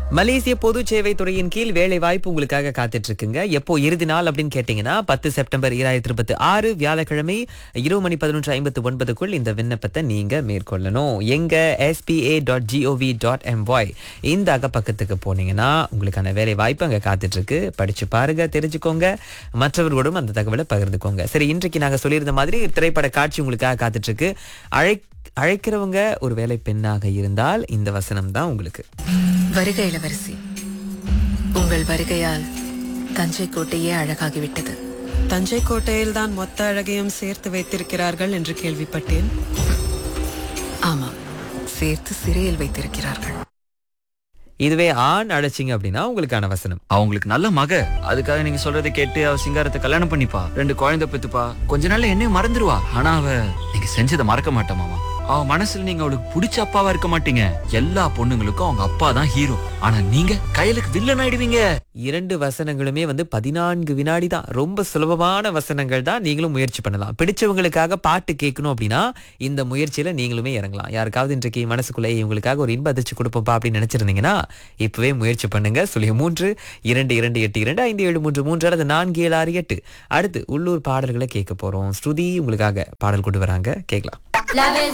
மலேசிய பொது சேவை துறையின் கீழ் வேலை வாய்ப்பு உங்களுக்காக காத்துட்டு இருக்குங்க எப்போ இறுதி நாள் அப்படின்னு கேட்டீங்கன்னா பத்து செப்டம்பர் இரண்டாயிரத்தி இருபத்தி ஆறு வியாழக்கிழமை இரவு மணி பதினொன்று ஐம்பத்து ஒன்பதுக்குள் இந்த விண்ணப்பத்தை நீங்க மேற்கொள்ளணும் எங்க SPA dot GOV dot MY இந்த அகப்பக்கத்துக்கு போனீங்கன்னா உங்களுக்கான வேலை வாய்ப்பு அங்க காத்துட்டு இருக்கு படிச்சு பாருங்க தெரிஞ்சுக்கோங்க மற்றவர்களோடும் அந்த தகவலை பகிர்ந்துக்கோங்க சரி இன்றைக்கு நாங்க சொல்லியிருந்த மாதிரி திரைப்பட காட்சி உங்களுக்காக காத்துட்டு இருக்கு அழை அழைக்கிறவங்க ஒரு வேலை பெண்ணாக இருந்தால் இந்த வசனம் தான் உங்களுக்கு வருக இளவரசி உங்கள் வருகையால் தஞ்சை கோட்டையே அழகாகிவிட்டது தஞ்சை கோட்டையில் தான் மொத்த அழகையும் சேர்த்து வைத்திருக்கிறார்கள் என்று கேள்விப்பட்டேன் ஆமாம் சேர்த்து சிறையில் வைத்திருக்கிறார்கள் இதுவே ஆண் அழைச்சிங்க அப்படின்னா உங்களுக்கான வசனம் அவங்களுக்கு நல்ல மக அதுக்காக நீங்க சொல்றதை கேட்டு அவ சிங்காரத்தை கல்யாணம் பண்ணிப்பா ரெண்டு குழந்தை பெத்துப்பா கொஞ்ச நாள்ல என்னையும் மறந்துடுவா ஆனா அவ நீங்க செஞ்சதை மறக்க மாட்டா மாமா அவ மனசுல நீங்க அவளுக்கு பிடிச்ச அப்பாவா இருக்க மாட்டீங்க எல்லா பொண்ணுங்களுக்கும் அவங்க அப்பா தான் ஹீரோ ஆனா நீங்க கையலுக்கு வில்லன் ஆயிடுவீங்க இரண்டு வசனங்களுமே வந்து பதினான்கு வினாடி தான் ரொம்ப சுலபமான வசனங்கள் தான் நீங்களும் முயற்சி பண்ணலாம் பிடிச்சவங்களுக்காக பாட்டு கேட்கணும் அப்படின்னா இந்த முயற்சியில நீங்களுமே இறங்கலாம் யாருக்காவது இன்றைக்கு மனசுக்குள்ளே இவங்களுக்காக ஒரு இன்ப அதிர்ச்சி கொடுப்போம்ப்பா அப்படின்னு நினைச்சிருந்தீங்கன்னா இப்பவே முயற்சி பண்ணுங்க சொல்லி மூன்று இரண்டு இரண்டு எட்டு இரண்டு ஐந்து ஏழு மூன்று மூன்று அல்லது நான்கு ஏழு ஆறு எட்டு அடுத்து உள்ளூர் பாடல்களை கேட்க போறோம் ஸ்ருதி உங்களுக்காக பாடல் கொண்டு வராங்க கேட்கலாம் La vez